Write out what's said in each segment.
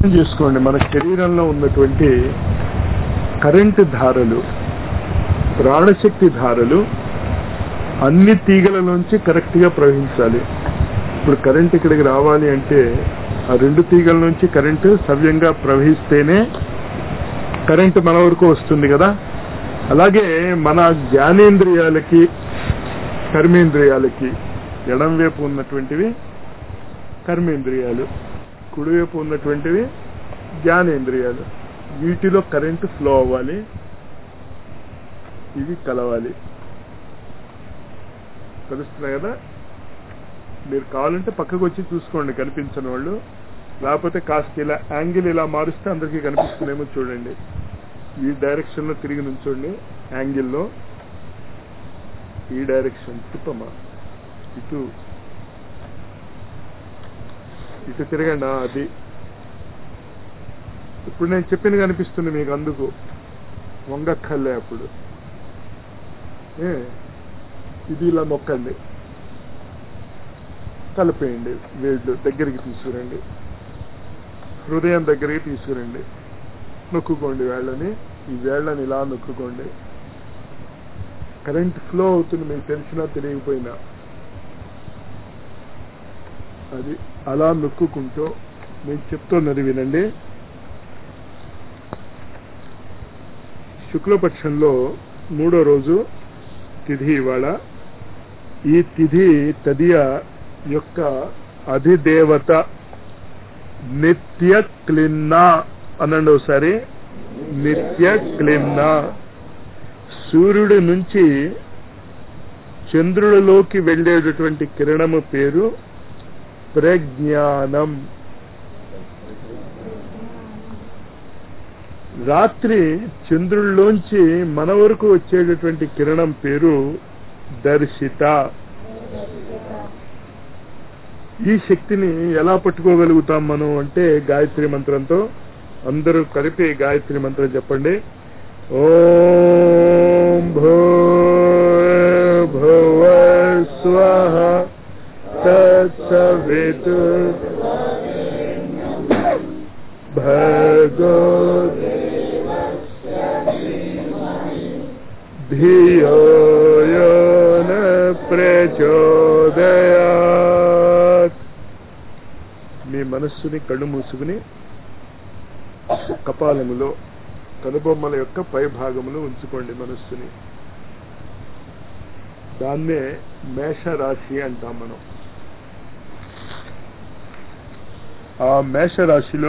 అర్థం చేసుకోండి మన శరీరంలో ఉన్నటువంటి కరెంటు ధారలు ప్రాణశక్తి ధారలు అన్ని తీగలలోంచి కరెక్ట్ గా ప్రవహించాలి ఇప్పుడు కరెంట్ ఇక్కడికి రావాలి అంటే ఆ రెండు తీగల నుంచి కరెంటు సవ్యంగా ప్రవహిస్తేనే కరెంటు మన వరకు వస్తుంది కదా అలాగే మన జ్ఞానేంద్రియాలకి కర్మేంద్రియాలకి ఎడం వైపు ఉన్నటువంటివి కర్మేంద్రియాలు కుడివైపు ఉన్నటువంటివి జ్ఞానేంద్రియాలు వీటిలో కరెంటు ఫ్లో అవ్వాలి ఇవి కలవాలి తెలుస్తున్నాయి కదా మీరు కావాలంటే పక్కకు వచ్చి చూసుకోండి కనిపించని వాళ్ళు లేకపోతే కాస్త ఇలా యాంగిల్ ఇలా మారుస్తే అందరికీ కనిపిస్తుందేమో చూడండి ఈ డైరెక్షన్ లో తిరిగి నుంచోండి యాంగిల్లో ఈ డైరెక్షన్ తిప్పమ్మా ఇటు ఇటు తిరగండి ఆ, అది ఇప్పుడు నేను చెప్పింది కనిపిస్తుంది మీకు అందుకు వంగక్కర్లే అప్పుడు ఏ ఇది ఇలా నొక్కండి కలిపేయండి వేళ్ళు దగ్గరికి తీసుకురండి హృదయం దగ్గరికి తీసుకురండి నొక్కుకోండి వేళ్ళని ఈ వేళ్ళని ఇలా నొక్కుకోండి కరెంట్ ఫ్లో అవుతుంది మీకు తెలిసినా తెలియకపోయినా అది అలా నొక్కుకుంటూ నేను చెప్తున్నది వినండి శుక్లపక్షంలో మూడో రోజు తిథి ఇవాళ ఈ తిథి తదియ యొక్క అధిదేవత నిత్య క్లిన్న అనండి ఒకసారి నిత్య క్లిన్న సూర్యుడి నుంచి చంద్రుడిలోకి వెళ్ళేటటువంటి కిరణము పేరు ప్రజ్ఞానం రాత్రి చంద్రుడిలోంచి మన వరకు వచ్చేటటువంటి కిరణం పేరు దర్శిత ఈ శక్తిని ఎలా పట్టుకోగలుగుతాం మనం అంటే గాయత్రి మంత్రంతో అందరూ కలిపి గాయత్రి మంత్రం చెప్పండి ఓం భూ భువ స్వహ తత్సవితు భగో ధియో యో న ప్రచోదయాత్ మీ మనస్సుని కళ్ళు మూసుకుని కపాలములో కనుబొమ్మల యొక్క పై భాగములో ఉంచుకోండి మనస్సుని దాన్నే మేషరాశి అంటాం మనం ఆ మేషరాశిలో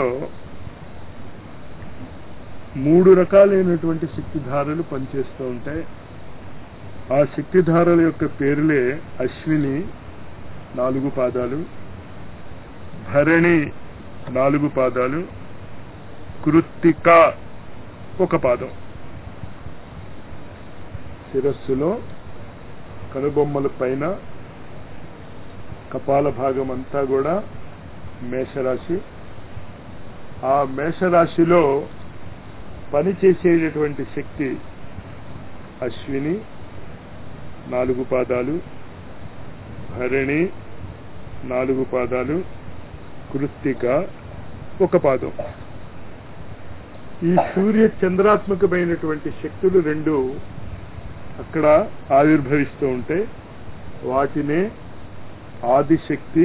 మూడు రకాలైనటువంటి శక్తిధారలు పనిచేస్తూ ఉంటాయి ఆ శక్తిధారల యొక్క పేర్లే అశ్విని నాలుగు పాదాలు భరణి నాలుగు పాదాలు కృత్తిక ఒక పాదం శిరస్సులో కనుబొమ్మల పైన కపాల భాగం అంతా కూడా మేషరాశి ఆ మేషరాశిలో పనిచేసేటటువంటి శక్తి అశ్విని నాలుగు పాదాలు భరణి నాలుగు పాదాలు కృత్తిక ఒక పాదం ఈ సూర్య చంద్రాత్మకమైనటువంటి శక్తులు రెండు అక్కడ ఆవిర్భవిస్తూ ఉంటాయి వాటినే ఆదిశక్తి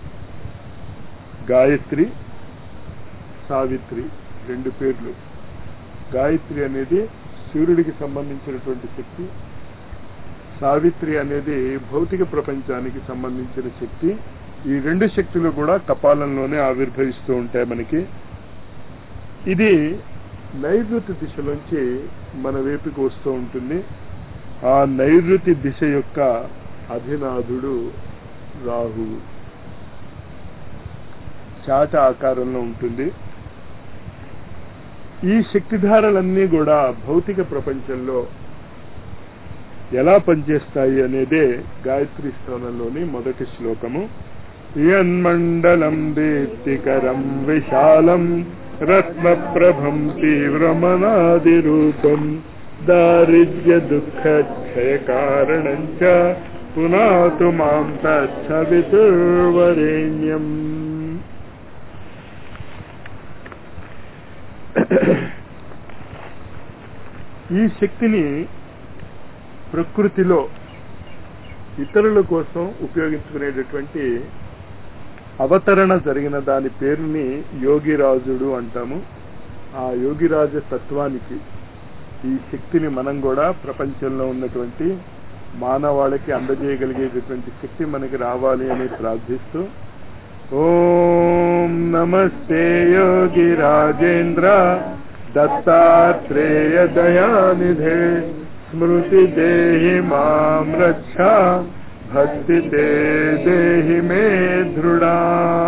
గాయత్రి సావిత్రి రెండు పేర్లు గాయత్రి అనేది సూర్యుడికి సంబంధించినటువంటి శక్తి సావిత్రి అనేది భౌతిక ప్రపంచానికి సంబంధించిన శక్తి ఈ రెండు శక్తులు కూడా కపాలంలోనే ఆవిర్భవిస్తూ ఉంటాయి మనకి ఇది నైరుతి దిశలోంచి మన వైపుకి వస్తూ ఉంటుంది ఆ నైరుతి దిశ యొక్క అధినాథుడు రాహువు చాట ఆకారంలో ఉంటుంది ఈ శక్తిధారలన్నీ కూడా భౌతిక ప్రపంచంలో ఎలా పనిచేస్తాయి అనేదే గాయత్రి స్థానంలోని మొదటి శ్లోకము యన్మండలం దీప్తికరం విశాలం రత్నప్రభం తీవ్రమనాది రూపం దారిద్ర్య దుఃఖ క్షయకారణం చ పునాతు మాం తత్సవితుర్వరేణ్యం ఈ శక్తిని ప్రకృతిలో ఇతరుల కోసం ఉపయోగించుకునేటటువంటి అవతరణ జరిగిన దాని పేరుని యోగిరాజుడు అంటాము ఆ యోగిరాజ తత్వానికి ఈ శక్తిని మనం కూడా ప్రపంచంలో ఉన్నటువంటి మానవాళికి అందజేయగలిగేటటువంటి శక్తి మనకి రావాలి అని ప్రార్థిస్తూ ఓం నమస్తే యోగి రాజేంద్ర దత్తాత్రేయ దయానిధే స్మృతి దేహి మాం రక్ష భక్తి తే దేహి మే దృఢా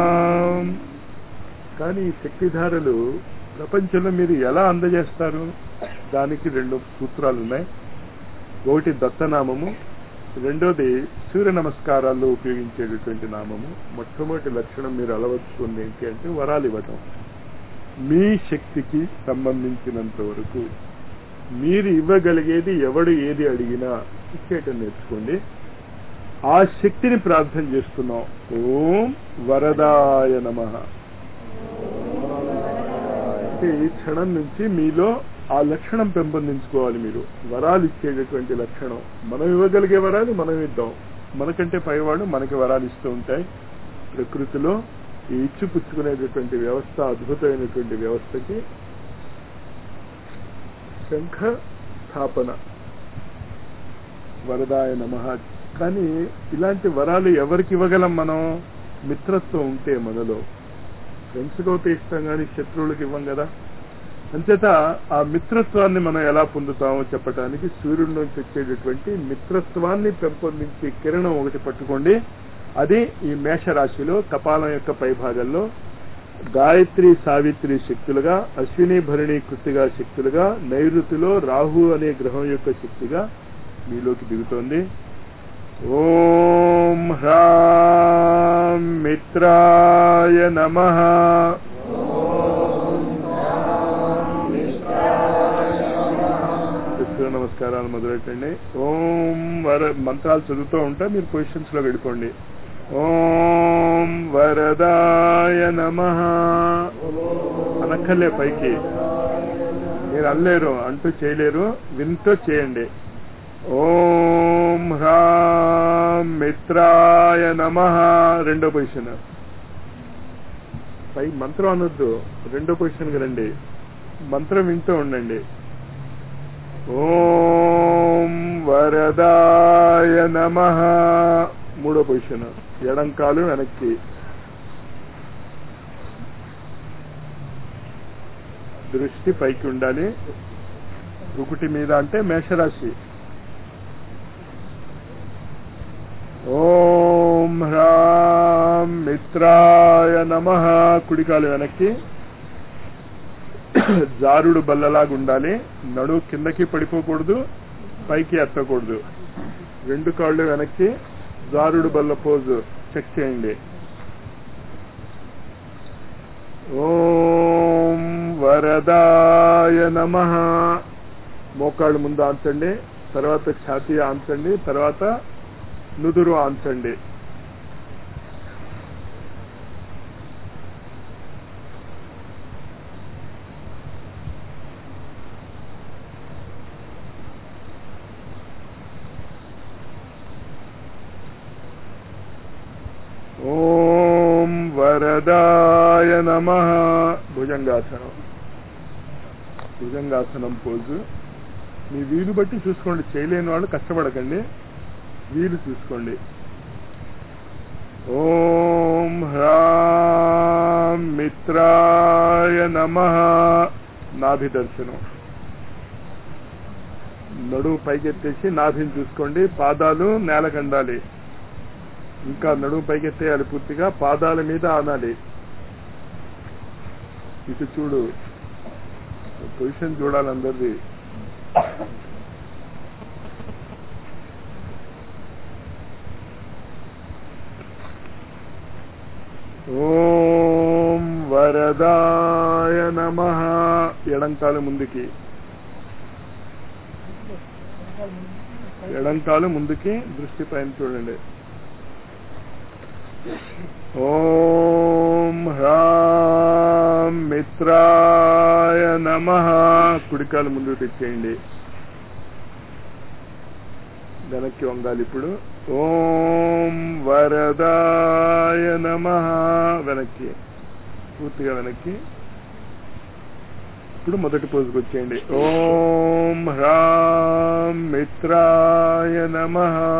కానీ ఈ శక్తిధారలు ప్రపంచంలో మీరు ఎలా అందజేస్తారు దానికి రెండు సూత్రాలు ఉన్నాయి ఒకటి దత్తనామము రెండోది సూర్య నమస్కారాల్లో ఉపయోగించేటటువంటి నామము మొట్టమొదటి లక్షణం మీరు అలవర్చుకుంది ఏంటి అంటే వరాలు ఇవ్వటం మీ శక్తికి సంబంధించినంత వరకు మీరు ఇవ్వగలిగేది ఎవడు ఏది అడిగినా ఇచ్చేయటం నేర్చుకోండి ఆ శక్తిని ప్రార్థన చేస్తున్నాం ఓం వరదాయ నమ అంటే ఈ క్షణం నుంచి మీలో ఆ లక్షణం పెంపొందించుకోవాలి మీరు వరాలు ఇచ్చేటటువంటి లక్షణం మనం ఇవ్వగలిగే వరాలు మనం ఇద్దాం మనకంటే పైవాడు మనకి వరాలు ఇస్తూ ఉంటాయి ప్రకృతిలో ఈ ఇచ్చి పుచ్చుకునేటటువంటి వ్యవస్థ అద్భుతమైనటువంటి వ్యవస్థకి శంఖ స్థాపన వరదాయ నమ కానీ ఇలాంటి వరాలు ఎవరికి ఇవ్వగలం మనం మిత్రత్వం ఉంటే మనలో ఫ్రెండ్స్కి అయితే ఇస్తాం కానీ శత్రువులకు ఇవ్వం కదా అంచేత ఆ మిత్రత్వాన్ని మనం ఎలా పొందుతామో చెప్పడానికి సూర్యుడి నుంచి వచ్చేటటువంటి మిత్రత్వాన్ని పెంపొందించే కిరణం ఒకటి పట్టుకోండి అది ఈ మేషరాశిలో కపాలం యొక్క పైభాగంలో గాయత్రి సావిత్రి శక్తులుగా అశ్విని భరణి కృతిగా శక్తులుగా నైరుతిలో రాహు అనే గ్రహం యొక్క శక్తిగా మీలోకి దిగుతోంది ఓం హ్రాం మిత్రాయ నమ సూర్య నమస్కారాలు మొదలెట్టండి ఓం వర మంత్రాలు చదువుతూ ఉంటే మీరు పొజిషన్స్ లో వెళ్ళిపోండి ఓం వరదాయ నమ అనక్కర్లే పైకి మీరు అనలేరు అంటూ చేయలేరు వింటూ చేయండి ఓం హ్రాం మిత్రాయ నమ రెండో పొజిషన్ పై మంత్రం అనొద్దు రెండో పొజిషన్కి రండి మంత్రం వింటూ ఉండండి ఓం వరదాయ నమ మూడో పొజిషన్ ఎడంకాలు వెనక్కి దృష్టి పైకి ఉండాలి రుకుటి మీద అంటే మేషరాశి ఓం హ్రాం మిత్రాయ నమ కుడికాలు వెనక్కి జారుడు బల్లలాగా ఉండాలి నడు కిందకి పడిపోకూడదు పైకి ఎత్తకూడదు రెండు కాళ్ళు వెనక్కి జారుడు బల్ల పోజు చెక్ చేయండి ఓం వరదాయ నమ మోకాళ్ళు ముందు ఆంచండి తర్వాత ఛాతీ ఆంచండి తర్వాత నుదురు ఆంచండి ఓం వరదాయ నమ భుజంగాసనం భుజంగాసనం పోజు మీ వీలు బట్టి చూసుకోండి చేయలేని వాళ్ళు కష్టపడకండి వీలు చూసుకోండి ఓం హ్రాం మిత్రాయ నమ నాభి దర్శనం నడుము పైకెత్తేసి నాభిని చూసుకోండి పాదాలు నేలకండాలి ఇంకా నడుము పైకెత్తేయాలి పూర్తిగా పాదాల మీద ఆనాలి ఇటు చూడు పొజిషన్ చూడాలి అందరిది ఓం వరదాయ నమ ఎడంకాలు ముందుకి ఎడంకాలు ముందుకి దృష్టి పైన చూడండి ఓం ఓం హ్రాం మిత్రాయ నమ కుడికాలు ముందు తెచ్చేయండి వెనక్కి వంగాలి ఇప్పుడు ఓం వరదాయ నమ వెనక్కి పూర్తిగా వెనక్కి ఇప్పుడు మొదటి పోజుకు వచ్చేయండి ఓం హ్రాం మిత్రాయ నమ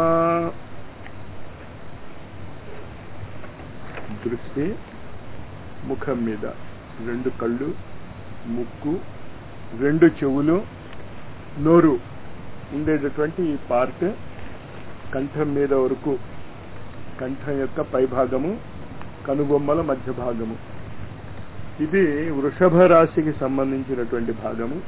దృష్టి ముఖం మీద రెండు కళ్ళు ముక్కు రెండు చెవులు నోరు ఉండేటటువంటి ఈ పార్ట్ కంఠం మీద వరకు కంఠం యొక్క పైభాగము కనుబొమ్మల మధ్య భాగము ఇది వృషభ రాశికి సంబంధించినటువంటి భాగము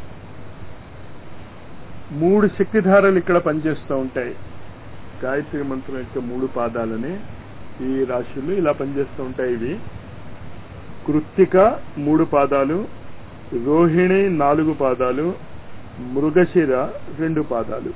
మూడు శక్తిధారలు ఇక్కడ పనిచేస్తూ ఉంటాయి గాయత్రి మంత్రం యొక్క మూడు పాదాలని ఈ రాశులు ఇలా పనిచేస్తూ ఉంటాయి ఇవి కృత్తిక మూడు పాదాలు రోహిణి నాలుగు పాదాలు మృగశిర రెండు పాదాలు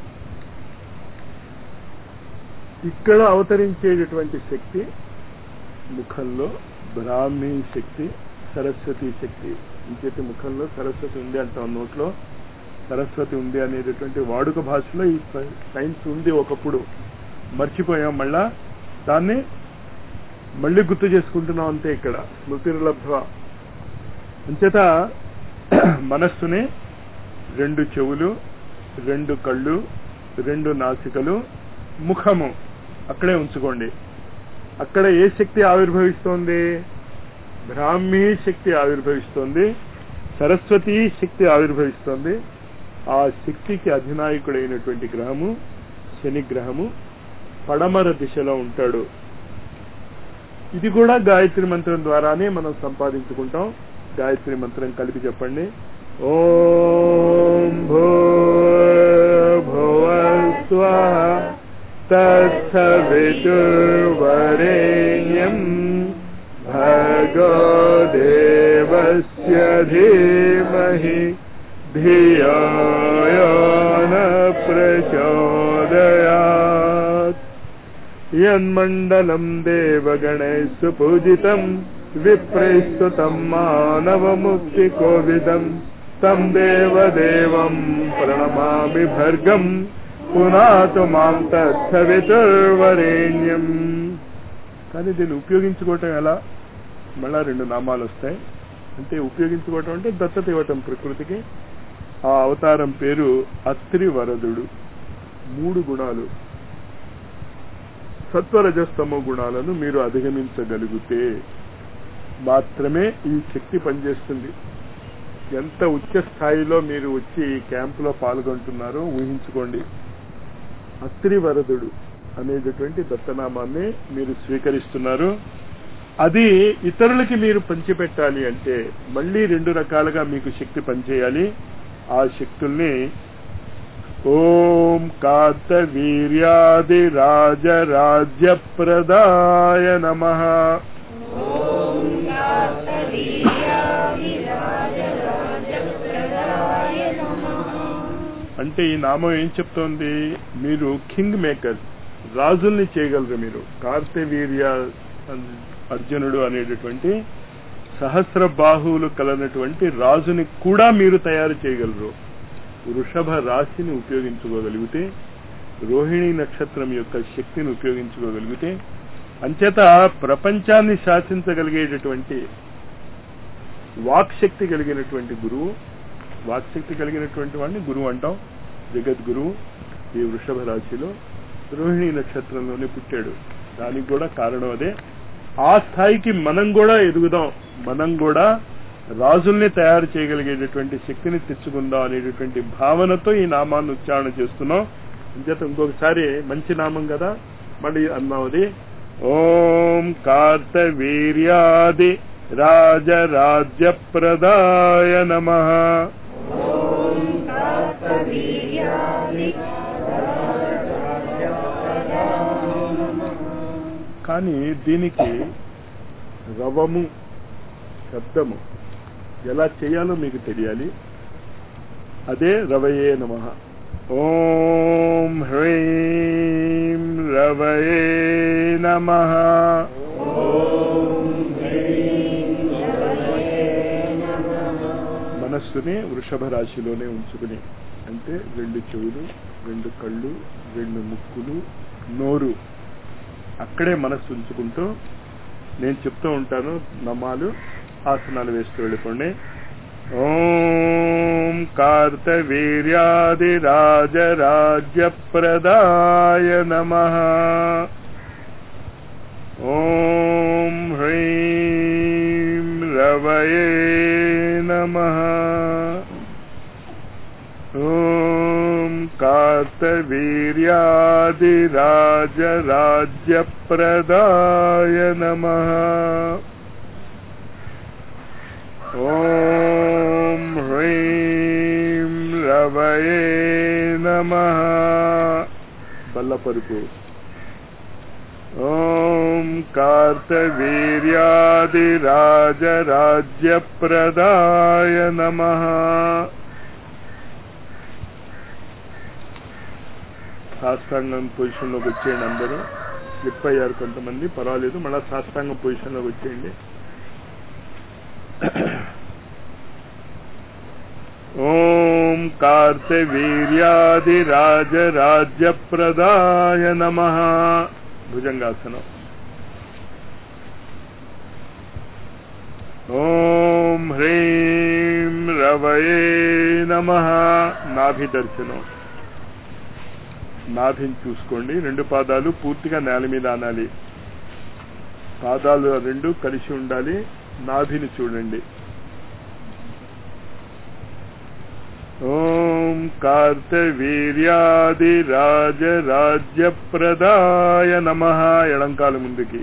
ఇక్కడ అవతరించేటటువంటి శక్తి ముఖంలో బ్రాహ్మీ శక్తి సరస్వతి శక్తి ఇంకేటి ముఖంలో సరస్వతి ఉంది అంటాం నోట్లో సరస్వతి ఉంది అనేటటువంటి వాడుక భాషలో ఈ సైన్స్ ఉంది ఒకప్పుడు మర్చిపోయాం మళ్ళా దాన్ని మళ్ళీ గుర్తు చేసుకుంటున్నాం అంతే ఇక్కడ స్మృతిర్లబ్ధ అంచేత మనస్సుని రెండు చెవులు రెండు కళ్ళు రెండు నాసికలు ముఖము అక్కడే ఉంచుకోండి అక్కడ ఏ శక్తి ఆవిర్భవిస్తోంది బ్రాహ్మీ శక్తి ఆవిర్భవిస్తోంది సరస్వతి శక్తి ఆవిర్భవిస్తోంది ఆ శక్తికి అధినాయకుడైనటువంటి గ్రహము శని గ్రహము పడమర దిశలో ఉంటాడు ఇది కూడా గాయత్రి మంత్రం ద్వారానే మనం సంపాదించుకుంటాం గాయత్రి మంత్రం కలిపి చెప్పండి ఓం భూర్భువస్వ తత్సవితుర్వరేణ్యం భగో దేవస్య ధీమహి ధియో యో న ప్రచోదయాత్ యన్మండలం దేవగణైः సుపూజితం విప్రైస్తుతం మానవముక్తికోవిదం తం దేవదేవం ప్రణమామి భర్గం పునాతు మాం తత్సవితుర్వరేణ్యం కానీ దీన్ని ఉపయోగించుకోవటం ఎలా మళ్ళా రెండు నామాలు వస్తాయి అంటే ఉపయోగించుకోవటం అంటే దత్తత ఇవ్వటం ప్రకృతికి ఆ అవతారం పేరు అత్రి వరదుడు మూడు గుణాలు సత్వరజస్తమో గుణాలను మీరు అధిగమించగలిగితే మాత్రమే ఈ శక్తి పనిచేస్తుంది ఎంత ఉచ్చ స్థాయిలో మీరు వచ్చి ఈ క్యాంపులో పాల్గొంటున్నారో ఊహించుకోండి అత్రివరదుడు అనేటటువంటి దత్తనామాన్ని మీరు స్వీకరిస్తున్నారు అది ఇతరులకి మీరు పంచిపెట్టాలి అంటే మళ్ళీ రెండు రకాలుగా మీకు శక్తి పనిచేయాలి ఆ శక్తుల్ని ఓం కాంత వీర్యాది రాజరాజ్య ప్రదాయ నమ అంటే ఈ నామం ఏం చెప్తోంది మీరు కింగ్ మేకర్ రాజుల్ని చేయగలరు మీరు కార్తవీర్య అర్జునుడు అనేటటువంటి సహస్ర బాహువులు కలనటువంటి రాజుని కూడా మీరు తయారు చేయగలరు వృషభ రాశిని ఉపయోగించుకోగలిగితే రోహిణి నక్షత్రం యొక్క శక్తిని ఉపయోగించుకోగలిగితే అంచేత ప్రపంచాన్ని శాసించగలిగేటటువంటి వాక్శక్తి కలిగినటువంటి గురువు వాక్శక్తి కలిగినటువంటి వాడిని గురువు అంటాం జగద్గురువు ఈ వృషభ రాశిలో రోహిణి నక్షత్రంలోనే పుట్టాడు దానికి కూడా కారణం అదే ఆ స్థాయికి మనం కూడా ఎదుగుదాం మనం కూడా రాజుల్ని తయారు చేయగలిగేటటువంటి శక్తిని తెచ్చుకుందాం అనేటటువంటి భావనతో ఈ నామాన్ని ఉచ్చారణ చేస్తున్నాం ఇంచేత ఇంకొకసారి మంచి నామం కదా మళ్ళీ అన్నాం అది ఓం కార్తవీర్యాది రాజరాజ్య ప్రదాయ నమ కానీ దీనికి రవము శబ్దము ఎలా చేయాలో మీకు తెలియాలి అదే రవయే నమ ఓం హ్రీం రవయే నమ ఓం హ్రీం మనస్సుని వృషభ రాశిలోనే ఉంచుకుని అంటే రెండు చెవులు రెండు కళ్ళు రెండు ముక్కులు నోరు అక్కడే మనస్సు ఉంచుకుంటూ నేను చెప్తూ ఉంటాను నమాలు ఆసనాలు వేస్తూ వెళ్ళిపోండి ఓం కార్తవీర్యాదిరాజరాజ్యప్రదాయ నమ ఓం హ్రీం రవయే నమ ఓం కార్తవీర్యాదిరాజరాజ్యప్రదాయ నమ ఓం హ్రీం రవయే నమ బల్లపరుపు ఓం కార్తవీర్యాదిరాజరాజ్యప్రదాయ నమ సాష్టాంగం పొజిషన్లోకి వచ్చేయండి అందరూ స్లిప్ అయ్యారు కొంతమంది పర్వాలేదు మళ్ళా సాష్టాంగం పొజిషన్లోకి వచ్చేయండి ఓం కార్తవీర్యాదిరాజరాజ్యప్రదాయ నమ భుజంగాసనం ఓం హ్రీం రవయే నమ నాభి దర్శనం నాభిని చూసుకోండి రెండు పాదాలు పూర్తిగా నేల మీద ఆనాలి పాదాలు రెండు కలిసి ఉండాలి నాభిని చూడండి ఓం కార్తవీర్యాదిరాజరాజ్యప్రదాయ నమ ఎడంకాలు ముందుకి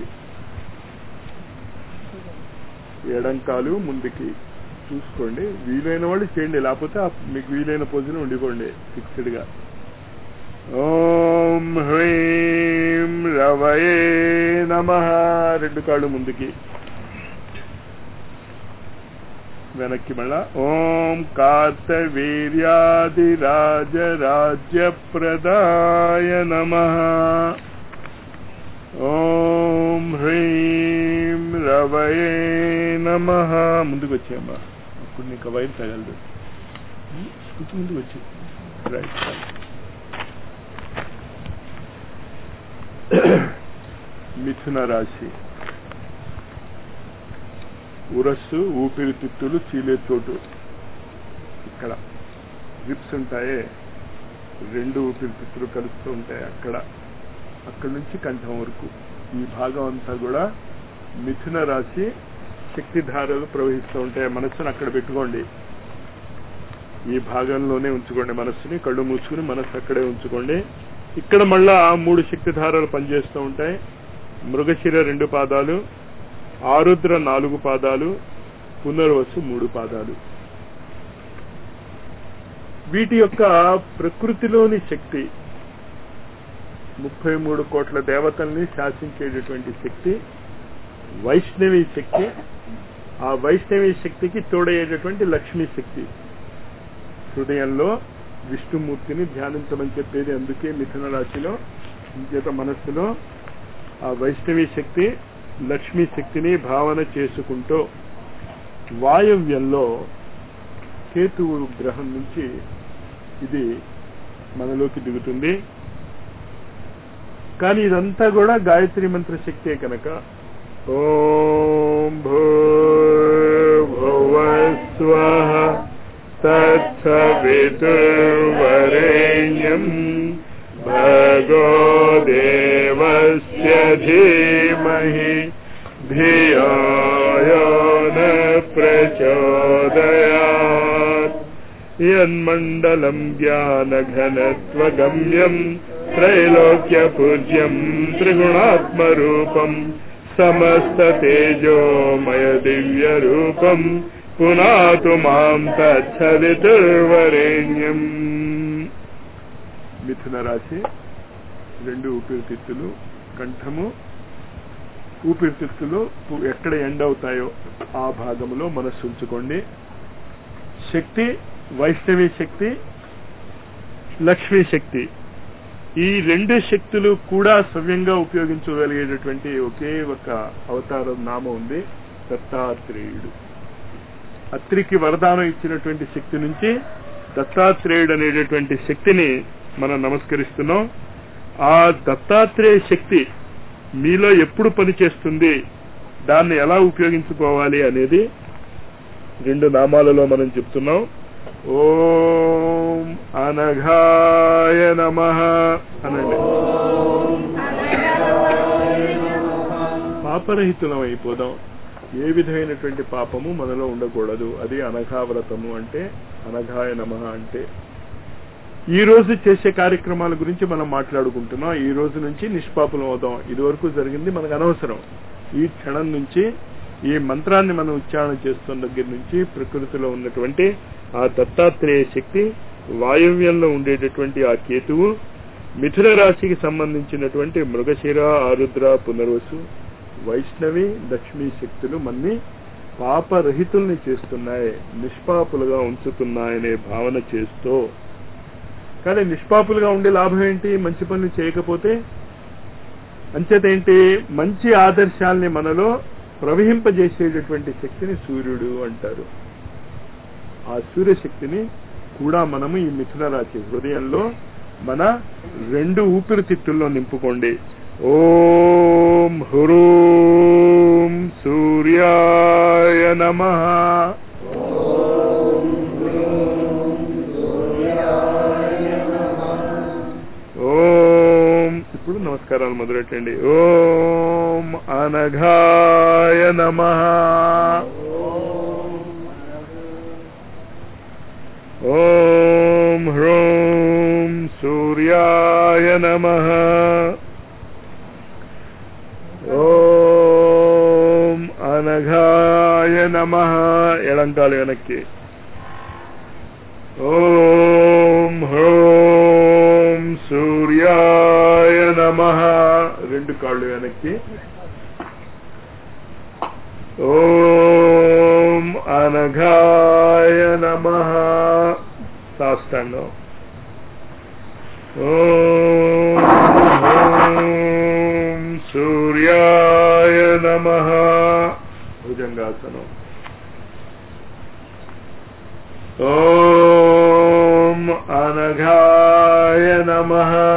ఎడంకాలు ముందుకి చూసుకోండి వీలైన వాళ్ళు చేయండి లేకపోతే మీకు వీలైన పొజిషన్ ఉండిపోండి ఫిక్స్డ్ గా ఓం హ్రీం రవయే నమ రెండు కాళ్ళు ముందుకి వెనక్కి మళ్ళా ఓం కార్తవీర్యాదిరాజరాజ్యప్రదాయ నమ ఓం హ్రీం రవయే నమ ముందుకు వచ్చాయమ్మా అప్పుడు నీకు వైర్ తగలదు కొంచెం ముందుకు వచ్చి రైట్ మిథున రాశి ఉరస్సు ఊపిరితిత్తులు చీలే చోటు ఇక్కడ రిప్స్ ఉంటాయే రెండు ఊపిరితిత్తులు కలుస్తూ ఉంటాయి అక్కడ అక్కడి నుంచి కంఠం వరకు ఈ భాగం అంతా కూడా మిథున రాశి శక్తిధారలు ప్రవహిస్తూ ఉంటాయి మనస్సును అక్కడ పెట్టుకోండి ఈ భాగంలోనే ఉంచుకోండి మనస్సుని కళ్ళు మూసుకుని మనస్సు అక్కడే ఉంచుకోండి ఇక్కడ మళ్ళా మూడు శక్తిధారలు పనిచేస్తూ ఉంటాయి మృగశిర రెండు పాదాలు ఆరుద్ర నాలుగు పాదాలు పునర్వసు మూడు పాదాలు వీటి యొక్క ప్రకృతిలోని శక్తి ముప్పై మూడు కోట్ల దేవతల్ని శాసించేటటువంటి శక్తి వైష్ణవి శక్తి ఆ వైష్ణవి శక్తికి తోడయ్యేటటువంటి లక్ష్మీ శక్తి హృదయంలో విష్ణుమూర్తిని ధ్యానించమని చెప్పేది అందుకే మిథున రాశిలో ఇంకేత మనస్సులో ఆ వైష్ణవి శక్తి లక్ష్మీ శక్తిని భావన చేసుకుంటూ వాయవ్యంలో కేతువు గ్రహం నుంచి ఇది మనలోకి దిగుతుంది కానీ ఇదంతా కూడా గాయత్రి మంత్ర శక్తే కనుక ఓం భూర్భువస్వ తత్సవితుర్వరేణ్యం భగో దేవస్య ధీమహి ధియో యో న ప్రచోదయాత్ యన్మండలం జ్ఞానఘనత్వగమ్యం త్రైలోక్యపూజ్యం త్రిగుణాత్మరూపం సమస్తతేజోమయ దివ్యరూపం పునాతు మాం తచ్చవితుర్వరేణ్యం మిథున రాశి రెండు ఊపిరితిత్తులు కంఠము ఊపిరితిత్తులు ఎక్కడ ఎండ్ అవుతాయో ఆ భాగంలో మనస్సు ఉంచుకోండి శక్తి వైష్ణవి శక్తి లక్ష్మీ శక్తి ఈ రెండు శక్తులు కూడా సవ్యంగా ఉపయోగించగలిగేటటువంటి ఒకే ఒక అవతారం నామం ఉంది దత్తాత్రేయుడు అత్రికి వరదానం ఇచ్చినటువంటి శక్తి నుంచి దత్తాత్రేయుడు అనేటటువంటి శక్తిని మనం నమస్కరిస్తున్నాం ఆ దత్తాత్రేయ శక్తి మీలో ఎప్పుడు పనిచేస్తుంది దాన్ని ఎలా ఉపయోగించుకోవాలి అనేది రెండు నామాలలో మనం చెప్తున్నాం ఓం అనఘాయ నమ అనండి పాపరహితులం అయిపోదాం ఏ విధమైనటువంటి పాపము మనలో ఉండకూడదు అది అనఘావ్రతము అంటే అనఘాయ నమ అంటే ఈ రోజు చేసే కార్యక్రమాల గురించి మనం మాట్లాడుకుంటున్నాం ఈ రోజు నుంచి నిష్పాపులం అవుతాం ఇది వరకు జరిగింది మనకు అనవసరం ఈ క్షణం నుంచి ఈ మంత్రాన్ని మనం ఉచ్చారణ చేస్తున్న దగ్గర నుంచి ప్రకృతిలో ఉన్నటువంటి ఆ దత్తాత్రేయ శక్తి వాయవ్యంలో ఉండేటటువంటి ఆ కేతువు మిథున రాశికి సంబంధించినటువంటి మృగశిర ఆరుద్ర పునర్వసు వైష్ణవి లక్ష్మీ శక్తులు మన్ని పాపరహితుల్ని చేస్తున్నాయి నిష్పాపులుగా ఉంచుతున్నాయనే భావన చేస్తూ కానీ నిష్పాపులుగా ఉండే లాభం ఏంటి మంచి పనులు చేయకపోతే అంచేత ఏంటి మంచి ఆదర్శాల్ని మనలో ప్రవహింపజేసేటటువంటి శక్తిని సూర్యుడు అంటారు ఆ సూర్యశక్తిని కూడా మనము ఈ మిథున రాశి హృదయంలో మన రెండు ఊపిరితిత్తుల్లో నింపుకోండి ఓం హురూం సూర్యాయ నమ ఓం ఇప్పుడు నమస్కారాలు మొదలెట్టండి ఓం అనఘాయ నమ ఓం హ్రూం సూర్యాయ నమ ఓం అనఘాయ నమ ఎడంకాలు వెనక్కి ఓం హ్రోం సూర్యాయ నమ రెండు కాళ్ళు వెనక్కి ఓం అనఘాయ నమ సాష్టాంగం ఓం హ్రోం సూర్యాయ నమ భుజంగాసనం ఓం అనఘాయ నమ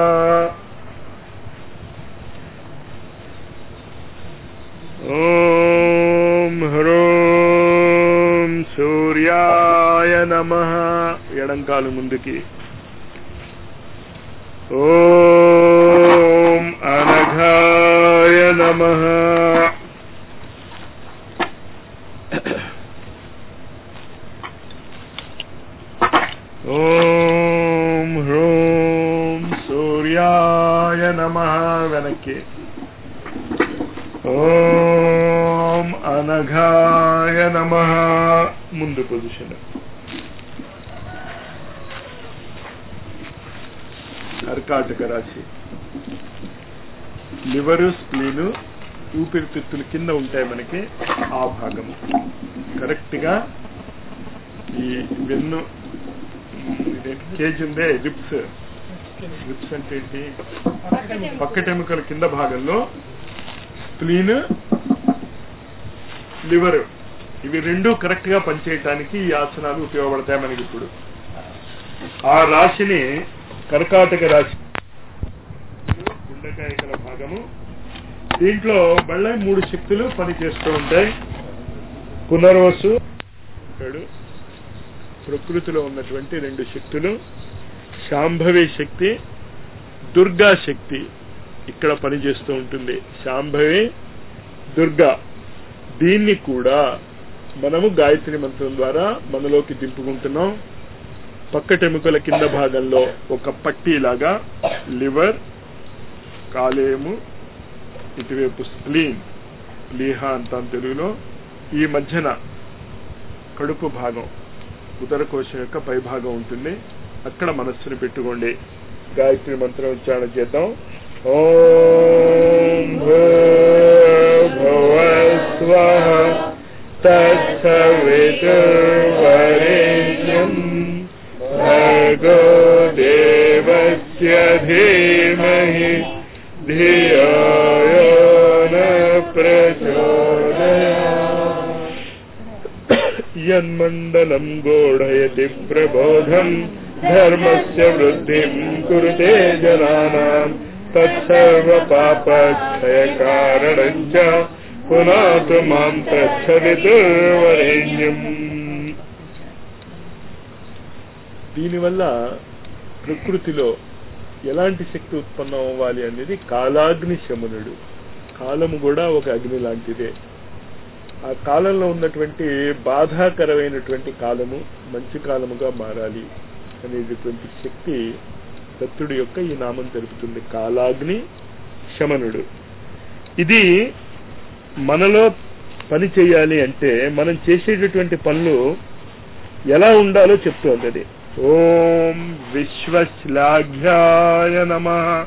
ఓం హ్రోం సూర్యాయ నమ ఎడంకాలు ముందుకి ఓం అనఘాయ నమ ఓం హ్రోం సూర్యాయ నమ వెనక్కి ఓం అనఘాయ నమ ముందు పొజిషన్ కర్కాటక రాశి లివరు స్ప్లీను ఊపిరితిత్తులు కింద ఉంటాయి మనకి ఆ భాగము కరెక్ట్ గా ఈ వెన్ను కేజ్ ఉందే రిప్స్ రిప్స్ అంటే ఏంటి పక్కటెముకల కింద భాగంలో స్ప్లీన్ లివర్ ఇవి రెండు కరెక్ట్ గా పనిచేయటానికి ఈ ఆసనాలు ఉపయోగపడతాయి మనకి ఇప్పుడు ఆ రాశిని కర్కాటక రాశి గుండెకాయకల భాగము దీంట్లో మళ్ళీ మూడు శక్తులు పనిచేస్తూ ఉంటాయి పునర్వసు ఉంటాడు ప్రకృతిలో ఉన్నటువంటి రెండు శక్తులు శాంభవి శక్తి దుర్గా శక్తి ఇక్కడ పనిచేస్తూ ఉంటుంది శాంభవి దుర్గా దీన్ని కూడా మనము గాయత్రి మంత్రం ద్వారా మనలోకి దింపుకుంటున్నాం పక్కటెముకల కింద భాగంలో ఒక పట్టీలాగా లివర్ కాలేయము ఇటువైపు స్ప్లీన్ ప్లీహ అంటాం తెలుగులో ఈ మధ్యన కడుపు భాగం ఉదరకోశం యొక్క పై భాగం ఉంటుంది అక్కడ మనస్సుని పెట్టుకోండి గాయత్రి మంత్రం ఉచ్చారణ చేద్దాం ఓం భూర్భువస్వ తత్సవితుర్వరేణ్యం భర్గో దేవస్య ధీమహి ధియో యో న ప్రచోదయాత్. యన్మండలం గోఢయతి ప్రబోధం ధర్మస్య వృద్ధిం కురుతే జనానాం తత్సర్వ పాపక్షయకారణం చ పునాతు మాం తచ్చవితుర్వరేణ్యం దీనివల్ల ప్రకృతిలో ఎలాంటి శక్తి ఉత్పన్నం అవ్వాలి అనేది కాలాగ్ని శమునుడు కాలము కూడా ఒక అగ్ని లాంటిదే ఆ కాలంలో ఉన్నటువంటి బాధాకరమైనటువంటి కాలము మంచి కాలముగా మారాలి అనేటటువంటి శక్తి దత్తుడి యొక్క ఈ నామం తెలుపుతుంది కాలాగ్ని శమనుడు ఇది మనలో పని చేయాలి అంటే మనం చేసేటటువంటి పనులు ఎలా ఉండాలో చెప్తోంది అది ఓం విశ్వశ్లాఘ్యాయ నమ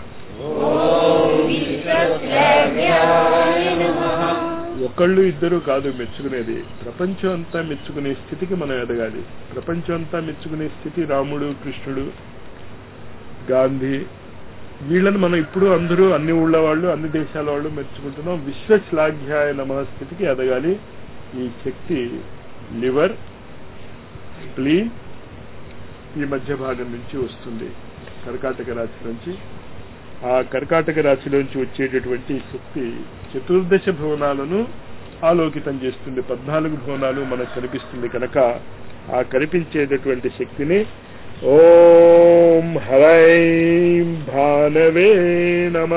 ఒకళ్ళు ఇద్దరు కాదు మెచ్చుకునేది ప్రపంచం అంతా మెచ్చుకునే స్థితికి మనం ఎదగాలి ప్రపంచం అంతా మెచ్చుకునే స్థితి రాముడు కృష్ణుడు గాంధీ వీళ్ళని మనం ఇప్పుడు అందరూ అన్ని ఊళ్ళ వాళ్ళు అన్ని దేశాల వాళ్ళు మెచ్చుకుంటున్నాం విశ్వశ్లాఘ్యాయ నమ స్థితికి ఎదగాలి ఈ శక్తి లివర్ స్ప్లీన్ ఈ మధ్య భాగం నుంచి వస్తుంది కర్కాటక రాశి నుంచి ఆ కర్కాటక రాశిలోంచి వచ్చేటటువంటి శక్తి చతుర్దశ భువనాలను ఆలోకితం చేస్తుంది పద్నాలుగు భువనాలు మనకు కనిపిస్తుంది కనుక ఆ కనిపించేటటువంటి శక్తిని ఓం హరైం భానవే నమ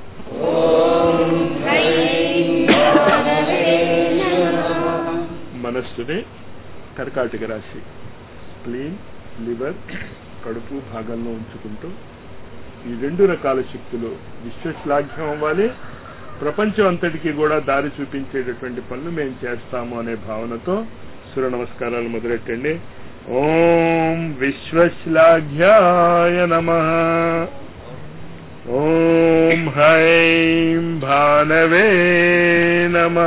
మనస్సుని కర్కాటక రాశి స్ప్లీన్ లివర్ కడుపు భాగంలో ఉంచుకుంటూ ఈ రెండు రకాల శక్తులు విశ్వశ్లాఘ్యం అవ్వాలి ప్రపంచం అంతటికి కూడా దారి చూపించేటటువంటి పనులు మేము చేస్తాము అనే భావనతో సూర్య నమస్కారాలు మొదలెట్టండి ఓం విశ్వశ్లాఘ్యాయ నమ ఓం హైం భానవే నమ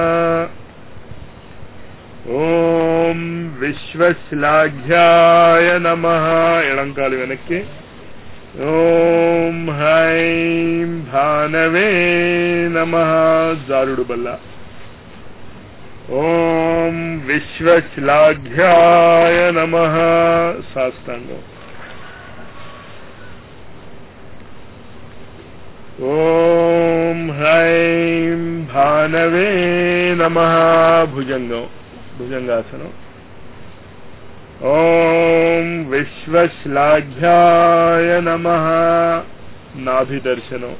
ఓం విశ్వశ్లాఘ్యాయ నమ ఎడంకాలు వెనక్కి ఓం హైం భానవే నమ జారుడు బల్ల ఓం విశ్వశ్లాఘ్యాయ నమ సాష్టాంగం ఓం హైం భానవే నమ భుజంగం భుజంగాసనం ఓం విశ్వశ్లాఘ్యాయ నమ నాభిదర్శనం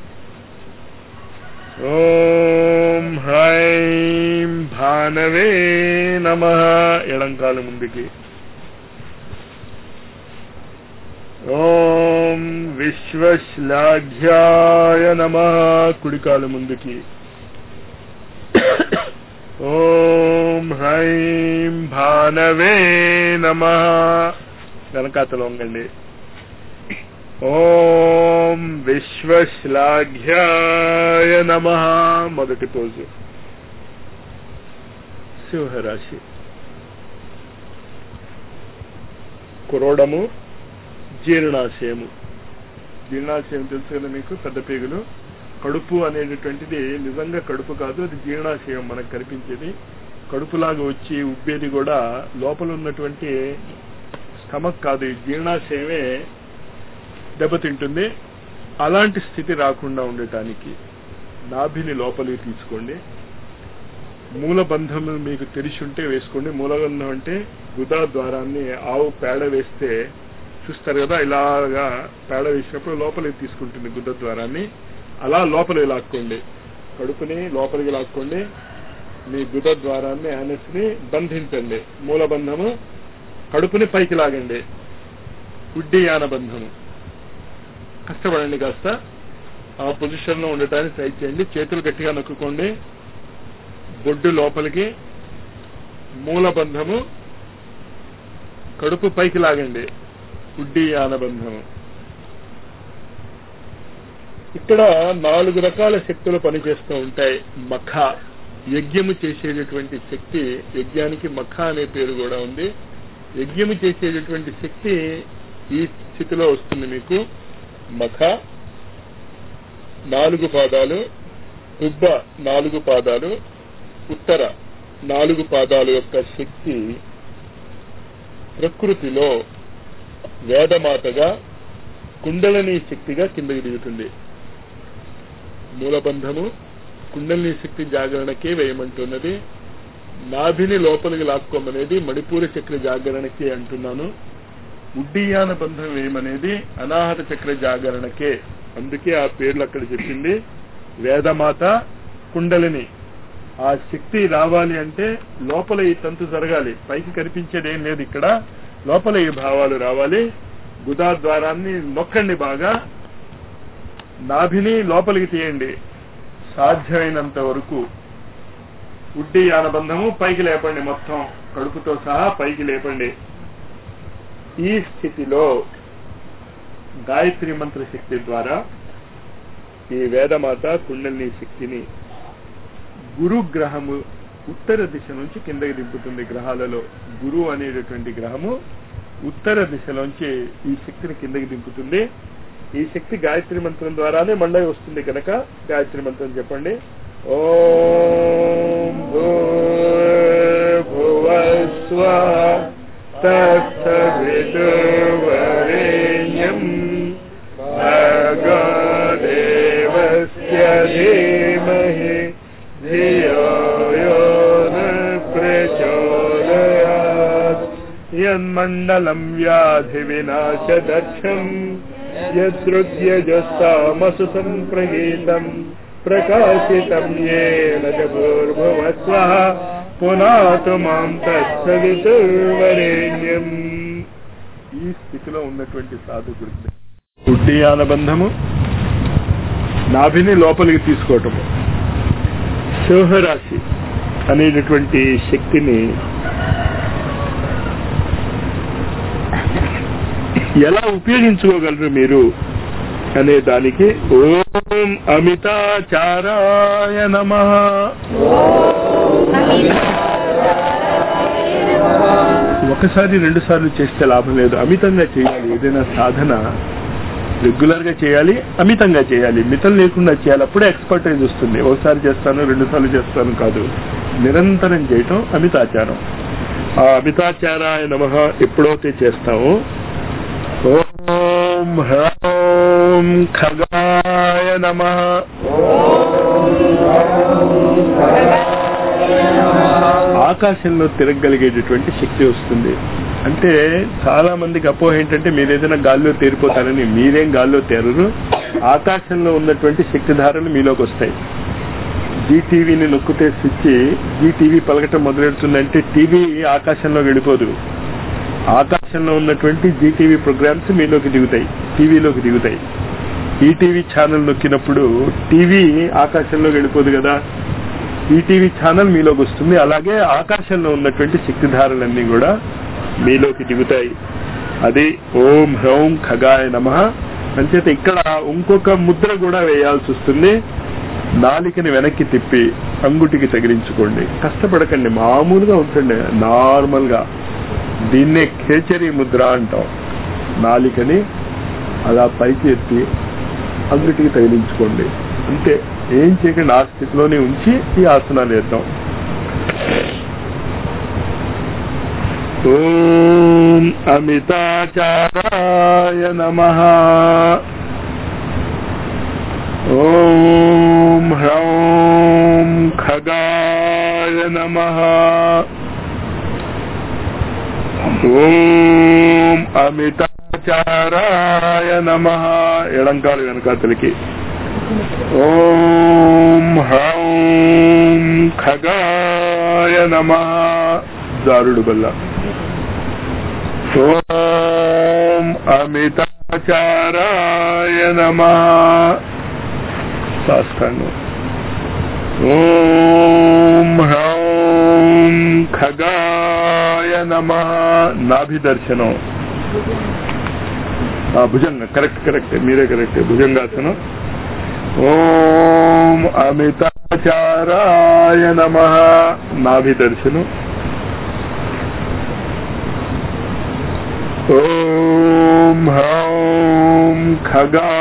ఓం హ్రైం భానవే నమ ఎడంకాలు ముందుకి ఓం విశ్వశ్లాఘ్యాయ నమ కుడికాలు ముందుకి ఓం హ్రైం భానవే నమ వెనకాతలు వంగండి ఓం విశ్వశ్లాఘ్యాయ నమ మొదటి పోజు సింహరాశి కురోడము జీర్ణాశయము జీర్ణాశయం తెలుసు కదా మీకు పెద్ద పేగులు కడుపు అనేటటువంటిది నిజంగా కడుపు కాదు అది జీర్ణాశయం మనకు కనిపించేది కడుపులాగా వచ్చి ఉబ్బేది కూడా లోపల ఉన్నటువంటి స్టమక్ కాదు ఈ జీర్ణాశయమే దెబ్బతింటుంది అలాంటి స్థితి రాకుండా ఉండటానికి నాభిని లోపలికి తీసుకోండి మూలబంధం మీకు తెలిసి ఉంటే వేసుకోండి మూలబంధం అంటే గుదా ద్వారాన్ని ఆవు పేడ వేస్తే చూస్తారు కదా ఇలాగా పేడ వేసినప్పుడు లోపలికి తీసుకుంటుంది గుద్ద ద్వారాన్ని అలా లోపలికి లాక్కోండి కడుపుని లోపలికి లాక్కోండి మీ గుద ద్వారాన్ని యానస్ ని బంధించండి మూలబంధము కడుపుని పైకి లాగండి ఉడ్డీయాన బంధము కష్టపడండి కాస్త ఆ పొజిషన్ లో ఉండటానికి ట్రై చేయండి చేతులు గట్టిగా నొక్కుకోండి బొడ్డు లోపలికి మూలబంధము కడుపు పైకి లాగండి ఉడ్డీయాన బంధము ఇక్కడ నాలుగు రకాల శక్తులు పనిచేస్తూ ఉంటాయి మఖ యజ్ఞము చేసేటటువంటి శక్తి యజ్ఞానికి మఖ అనే పేరు కూడా ఉంది యజ్ఞము చేసేటటువంటి శక్తి ఈ స్థితిలో వస్తుంది మీకు మఖ నాలుగు పాదాలు ఉబ్బ నాలుగు పాదాలు ఉత్తర నాలుగు పాదాల యొక్క శక్తి ప్రకృతిలో వేదమాతగా కుండలని శక్తిగా కిందకి దిగుతుంది మూలబంధము కుండలిని శక్తి జాగరణకే వేయమంటున్నది నాభిని లోపలికి లాక్కోమనేది మణిపూర చక్ర జాగరణకే అంటున్నాను ఉడ్డీయాన బంధం వేయమనేది అనాహత చక్ర జాగరణకే అందుకే ఆ పేర్లు అక్కడ చెప్పింది వేదమాత కుండలిని ఆ శక్తి రావాలి అంటే లోపల ఈ తంతు జరగాలి పైకి కనిపించేది ఏం లేదు ఇక్కడ లోపల ఈ భావాలు రావాలి గుదా ద్వారాన్ని నొక్కండి బాగా నాభిని లోపలికి తీయండి సాధ్యమైనంత వరకు ఉడ్డి ఆనబంధము పైకి లేపండి మొత్తం కడుపుతో సహా పైకి లేపండి ఈ స్థితిలో గాయత్రి మంత్ర శక్తి ద్వారా ఈ వేదమాత కుండలిని శక్తిని గురు గ్రహము ఉత్తర దిశ నుంచి కిందకి దింపుతుంది గ్రహాలలో గురు అనేటటువంటి గ్రహము ఉత్తర దిశలోంచి ఈ శక్తిని కిందకి దింపుతుంది ఈ శక్తి గాయత్రి మంత్రం ద్వారానే మండలి వస్తుంది కనుక గాయత్రి మంత్రం చెప్పండి ఓం భూర్భువస్వ తత్సవితుర్వరేణ్యం భగదేవస్య ధీమహి ధియో యో న ప్రచోదయాత్ యన్మండలం వ్యాధి వినాశదక్షం యదృద్యజస్తామసు సంప్రగీతం ప్రకాశితం ఏన చ భూర్భువస్వః పునాతు మాం తత్సవితుర్వరేణ్యం ఈ స్థితిలో ఉన్నటువంటి సాధకుడికి ఉడ్డీయాన బంధము నాభిని లోపలికి తీసుకోవటము సింహరాశి అనేటటువంటి శక్తిని ఎలా ఉపయోగించుకోగలరు మీరు అనే దానికి ఓం అమితాచారాయ నమ ఒకసారి రెండు సార్లు చేస్తే లాభం లేదు అమితంగా చేయాలి ఏదైనా సాధన రెగ్యులర్ గా చేయాలి అమితంగా చేయాలి మితం లేకుండా చేయాలి అప్పుడే ఎక్స్పర్టైజ్ వస్తుంది ఒకసారి చేస్తాను రెండు సార్లు చేస్తాను కాదు నిరంతరం చేయటం అమితాచారం ఆ అమితాచారాయ నమ ఎప్పుడైతే చేస్తామో ఓం హ్రౌం ఖగాయ నమ ఆకాశంలో తిరగగలిగేటటువంటి శక్తి వస్తుంది అంటే చాలా మందికి అపోహ ఏంటంటే మీరు ఏదైనా గాల్లో తేరిపోతారని మీరేం గాల్లో తేరరు ఆకాశంలో ఉన్నటువంటి శక్తిధారలు మీలోకి వస్తాయి జీటీవీని నొక్కితే స్విచ్ జీటీవీ పలకటం మొదలెడుతుందంటే టీవీ ఆకాశంలో వెళ్ళిపోదు ఆకాశంలో ఉన్నటువంటి జీటీవీ ప్రోగ్రామ్స్ మీలోకి దిగుతాయి టీవీలోకి దిగుతాయి ఈటీవీ ఛానల్ నొక్కినప్పుడు టీవీ ఆకాశంలో వెళ్ళిపోదు కదా ఈటీవీ ఛానల్ మీలోకి వస్తుంది అలాగే ఆకాశంలో ఉన్నటువంటి శక్తిధారలన్నీ కూడా మీలోకి దిగుతాయి అది ఓం హ్రౌం ఖగాయ నమ అంచేత ఇక్కడ ఇంకొక ముద్ర కూడా వేయాల్సి వస్తుంది నాలికని వెనక్కి తిప్పి అంగుటికి తగిలించుకోండి కష్టపడకండి మామూలుగా ఉంచండి నార్మల్ గా దీన్నే ఖేచరి ముద్ర అంటాం నాలికని అలా పైకి ఎత్తి అంగుటికి తగిలించుకోండి అంతే ఏం చేయకండి ఆ స్థితిలోనే ఉంచి ఈ ఆసనాలు వేద్దాం ఓం అమితాచారాయ నమ ఓం హ్రౌం ఖగాయ నమ ఓం అమితాచారాయ నమ ఎడంకాలు వెనకాతలకి ఓం హ్రౌం ఖగాయ నమ దారుడు బల్ల ఓం అమితాచారాయ నమ సాష్టాంగం ఓం హ్రౌం ఖగాయ నమ నాభి దర్శనం ఆ, భుజంగ కరెక్ట్ కరెక్ట్ మీరే కరెక్ట్ భుజంగాసనం ఓం అమితాచారాయ నమ నాభి దర్శనం ఓం హ్రౌం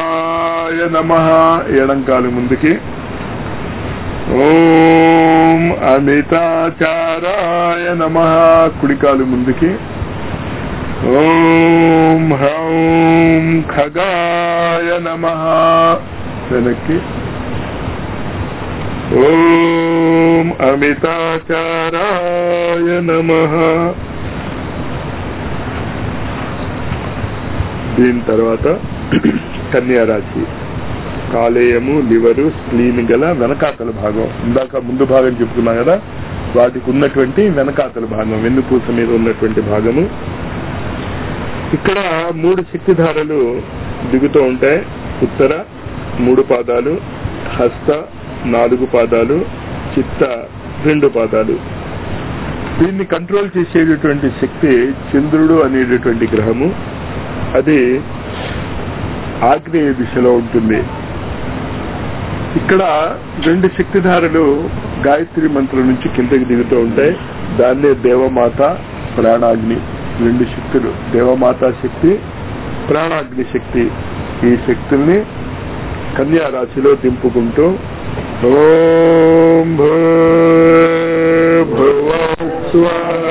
ఖగాయ నమ ఎడంకాలు ముందుకి ఓం అమితాచారాయ నమ కుడికాలు ముందుకి ఓం హ్రౌం ఖగాయ నమ వెనక్కి ఓం అమితాచారాయ నమ దీని తర్వాత కన్యారాశి కాలేయము లివరు స్ప్లీన్ గల వెనకాతల భాగం ఇందాక ముందు భాగం చెప్పుకున్నాం కదా వాటికి ఉన్నటువంటి వెనకాతల భాగం వెన్నుపూస మీద ఉన్నటువంటి భాగము ఇక్కడ మూడు శక్తిధారలు దిగుతూ ఉంటాయి ఉత్తర మూడు పాదాలు హస్త నాలుగు పాదాలు చిత్త రెండు పాదాలు దీన్ని కంట్రోల్ చేసేటటువంటి శక్తి చంద్రుడు అనేటటువంటి గ్రహము అది ఆగ్నేయ దిశలో ఉంటుంది ఇక్కడ రెండు శక్తిధారలు గాయత్రి మంత్రం నుంచి కిందకి దిగుతూ ఉంటాయి దాన్నే దేవమాత ప్రాణాగ్ని రెండు శక్తులు దేవమాత శక్తి ప్రాణాగ్ని శక్తి ఈ శక్తుల్ని కన్యా రాశిలో దింపుకుంటూ ఓం భూర్భువస్వ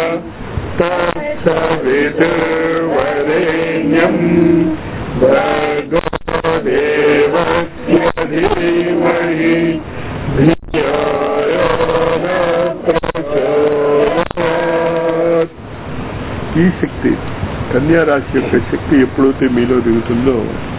తత్సవితుర్వరేణ్యం భర్గో దేవస్య ధీమహి ధియో యో న ప్రచోదయాత్. ఈ శక్తి కన్యా రాశి యొక్క శక్తి ఎప్పుడైతే మీలో దిగుతుందో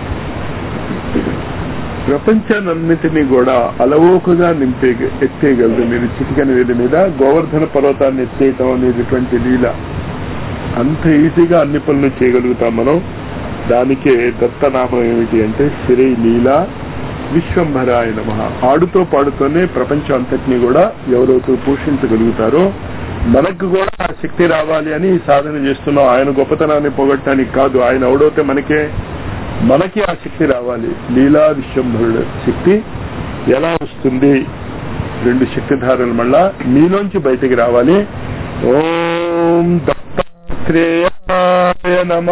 ప్రపంచాన్నింటినీ కూడా అలవోకగా నింపే ఎత్తేయగలదు మీరు చిటికని వేడి మీద గోవర్ధన పర్వతాన్ని ఎత్తేయటం అనేటటువంటి లీల అంత ఈజీగా అన్ని పనులు చేయగలుగుతాం మనం దానికే దత్తనామం ఏమిటి అంటే శ్రీ లీల విశ్వంభరాయ నమ ఆడుతో పాడుతోనే ప్రపంచం అంతటినీ కూడా ఎవరైతే పోషించగలుగుతారో మనకు కూడా ఆ శక్తి రావాలి అని ఈ సాధన చేస్తున్నాం ఆయన గొప్పతనాన్ని పొగట్టడానికి కాదు ఆయన ఎవడైతే మనకే మనకి ఆ శక్తి రావాలి లీలా విశ్వంభరుడు శక్తి ఎలా వస్తుంది రెండు శక్తిధారలు మళ్ళా మీలోంచి బయటికి రావాలి ఓం దత్తాత్రేయాయ నమ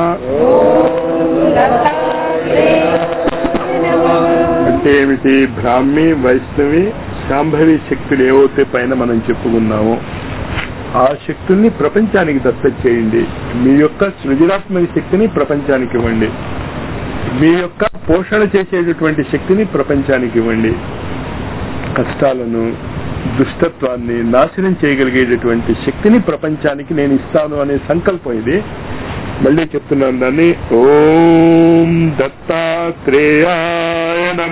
అంటే ఏమిటి బ్రాహ్మి వైష్ణవి శాంభవి శక్తులు ఏవైతే పైన మనం చెప్పుకున్నామో ఆ శక్తుల్ని ప్రపంచానికి దత్త చేయండి మీ యొక్క సృజనాత్మక శక్తిని ప్రపంచానికి ఇవ్వండి మీ యొక్క పోషణ చేసేటటువంటి శక్తిని ప్రపంచానికి ఇవ్వండి కష్టాలను దుష్టత్వాన్ని నాశనం చేయగలిగేటటువంటి శక్తిని ప్రపంచానికి నేను ఇస్తాను అనే సంకల్పం ఇది మళ్ళీ చెప్తున్నాను దాన్ని ఓం దత్తాత్రేయాయ నమ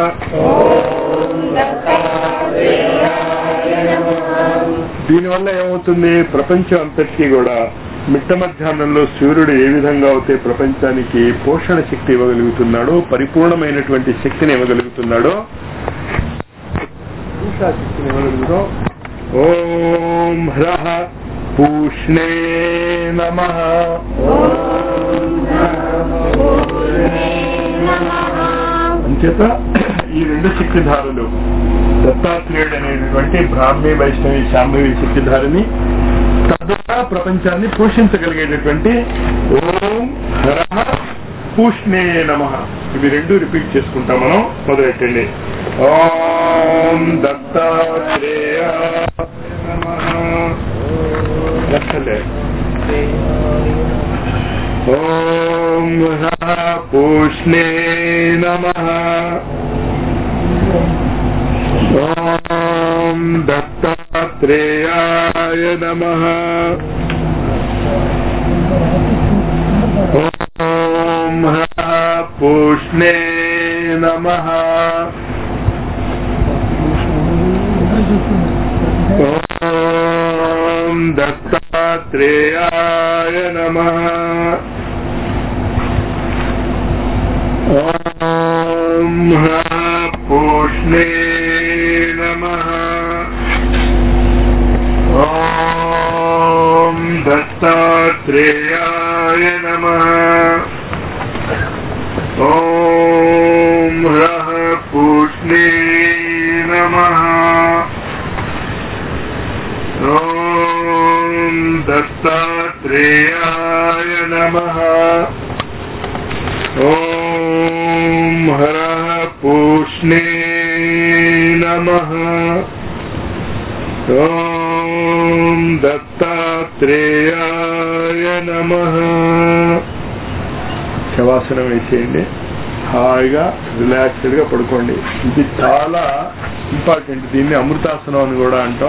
దీనివల్ల ఏమవుతుంది ప్రపంచం అంతటికీ కూడా మిట్ట మధ్యాహ్నంలో సూర్యుడు ఏ విధంగా అయితే ప్రపంచానికి పోషణ శక్తి ఇవ్వగలుగుతున్నాడో పరిపూర్ణమైనటువంటి శక్తిని ఇవ్వగలుగుతున్నాడో ఉషా శక్తిని ఇవ్వగలుగుతాం ఓం హ్రహ పూష్ణే నమ అంచేత ఈ రెండు శక్తిధారులు దత్తాత్రేయుడు అనేటువంటి బ్రాహ్మీ వైష్ణవి శాంభవి శక్తిధారిని తద్వారా ప్రపంచాన్ని పోషించగలిగేటటువంటి ఓం హర పూష్ణే నమ ఇవి రెండు రిపీట్ చేసుకుంటాం మనం మొదలెట్టండి ఓం దత్తాత్రేయ లెక్కలే ఓం హర పూష్ణే నమ ఓం దత్తాత్రేయాయ నమ ఓం పూష్ణే నమ ఓం దత్తాత్రేయాయ నమ ఓం పూష్ణే నమ ఓం దత్తాత్రేయాయ నమ ఓం హ్రః పూష్ణే నమ ఓం దత్తాత్రేయాయ నమ ఓం హ్రః పూష్ణే నమ ఓం దత్తాత్రేయాయ నమ శవాసనం వేసేయండి హాయిగా రిలాక్స్డ్ గా పడుకోండి ఇది చాలా ఇంపార్టెంట్ దీన్ని అమృతాసనం అని కూడా అంటాం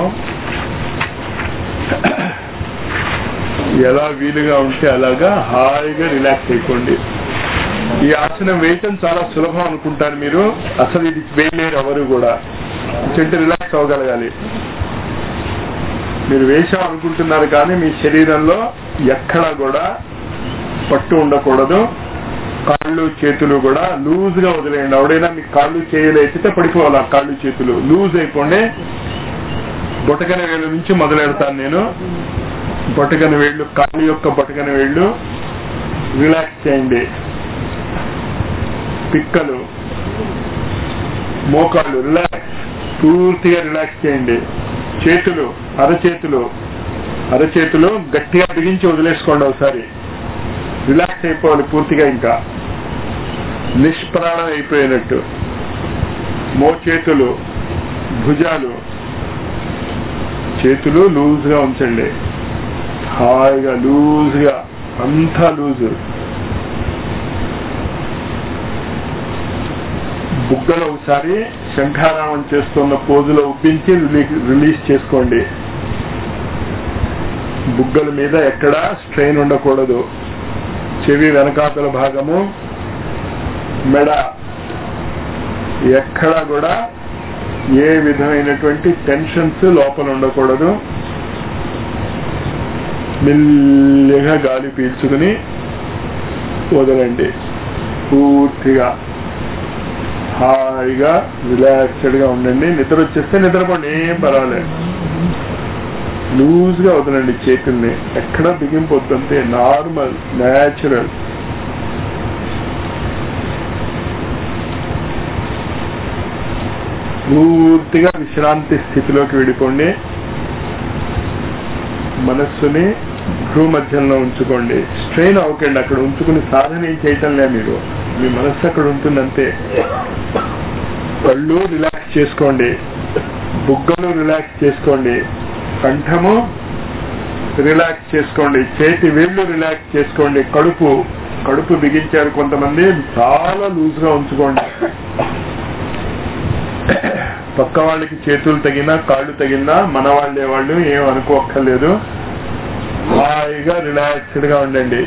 ఎలా వీలుగా ఉంటే అలాగా హాయిగా రిలాక్స్ అయిపోండి ఈ ఆసనం వేయటం చాలా సులభం అనుకుంటారు మీరు అసలు ఇది వేయలేరు ఎవరు కూడా చెట్టు రిలాక్స్ అవ్వగలగాలి మీరు వేషం అనుకుంటున్నారు కానీ మీ శరీరంలో ఎక్కడా కూడా పట్టు ఉండకూడదు కాళ్ళు చేతులు కూడా లూజ్ గా వదిలేయండి ఎవడైనా మీకు కాళ్ళు చేయలేచితే పడిపోవాలి ఆ కాళ్ళు చేతులు లూజ్ అయిపోండి బొటకన వేళ్ళ నుంచి మొదలెడతాను నేను బొటకన వేళ్ళు కాళ్ళు యొక్క బొటకన వేళ్ళు రిలాక్స్ చేయండి పిక్కలు మోకాళ్ళు రిలాక్స్ పూర్తిగా రిలాక్స్ చేయండి చేతులు అరచేతులు అరచేతులు గట్టిగా బిగించి వదిలేసుకోండి ఒకసారి రిలాక్స్ అయిపోవాలి పూర్తిగా ఇంకా నిష్ప్రాణం అయిపోయినట్టు మోచేతులు భుజాలు చేతులు లూజ్ గా ఉంచండి హాయిగా లూజ్ గా అంతా లూజు బుగ్గలు ఒకసారి శంఖారామం చేస్తున్న పోజులో ఉబ్బించి రిలీజ్ చేసుకోండి బుగ్గల మీద ఎక్కడ స్ట్రెయిన్ ఉండకూడదు చెవి వెనకాతల భాగము మెడ ఎక్కడా కూడా ఏ విధమైనటువంటి టెన్షన్స్ లోపల ఉండకూడదు మెల్లిగా గాలి పీల్చుకుని వదలండి పూర్తిగా హాయిగా రిలాక్స్డ్ గా ఉండండి నిద్ర వచ్చేస్తే నిద్రపోండి ఏం పర్వాలేదు లూజ్ గా వదలండి చేతుల్ని ఎక్కడ బిగింపొద్దంతే నార్మల్ న్యాచురల్ పూర్తిగా విశ్రాంతి స్థితిలోకి వెళ్ళిపోండి మనస్సుని భ్రూ మధ్యంలో ఉంచుకోండి స్ట్రెయిన్ అవ్వకండి అక్కడ ఉంచుకుని సాధన ఏం చేయటంలే మీరు మీ మనస్సు అక్కడ ఉంటుందంతే కళ్ళు రిలాక్స్ చేసుకోండి బుగ్గలు రిలాక్స్ చేసుకోండి కంఠము రిలాక్స్ చేసుకోండి చేతి వేళ్ళు రిలాక్స్ చేసుకోండి కడుపు కడుపు బిగించారు కొంతమంది చాలా లూజ్ గా ఉంచుకోండి పక్క వాళ్ళకి చేతులు తగినా కాళ్ళు తగినా మన వాళ్ళే వాళ్ళు ఏం అనుకోక్కర్లేదు హాయిగా రిలాక్స్డ్ గా ఉండండి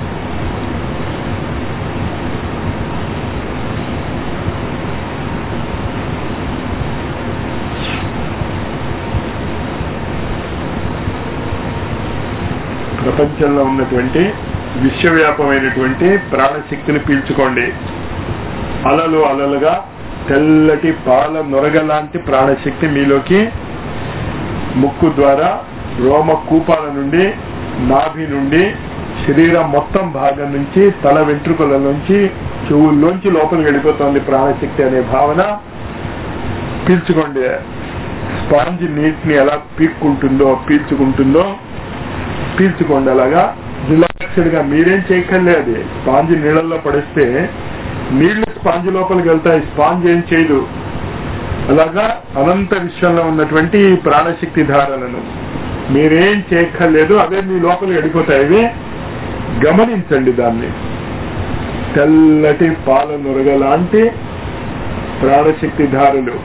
ప్రపంచంలో ఉన్నటువంటి విశ్వవ్యాపమైనటువంటి ప్రాణశక్తిని పీల్చుకోండి అలలు అలలుగా తెల్లటి పాల నొరగ లాంటి ప్రాణశక్తి మీలోకి ముక్కు ద్వారా రోమ కూపాల నుండి నాభి నుండి శరీరం మొత్తం భాగం నుంచి తల వెంట్రుకల నుంచి చెవుల్లోంచి లోపలికి వెళ్ళిపోతుంది ప్రాణశక్తి అనే భావన పీల్చుకోండి స్పాంజ్ నీటిని ఎలా పీక్కుంటుందో పీల్చుకుంటుందో పీల్చుకోండి అలాగా రిలాక్స్డ్ గా మీరేం చేయక్కర్లే అది స్పాంజ్ నీళ్ళల్లో పడిస్తే నీళ్లు స్పాంజ్ లోపలికి వెళ్తాయి స్పాంజ్ ఏం చేయదు అలాగా అనంత విశ్వంలో ఉన్నటువంటి ఈ ప్రాణశక్తి ధారలను మీరేం చేయక్కర్లేదు అవే మీ లోపలికి వెళ్ళిపోతాయి అవి గమనించండి దాన్ని తెల్లటి పాల నురగ లాంటి ప్రాణశక్తి ధారలు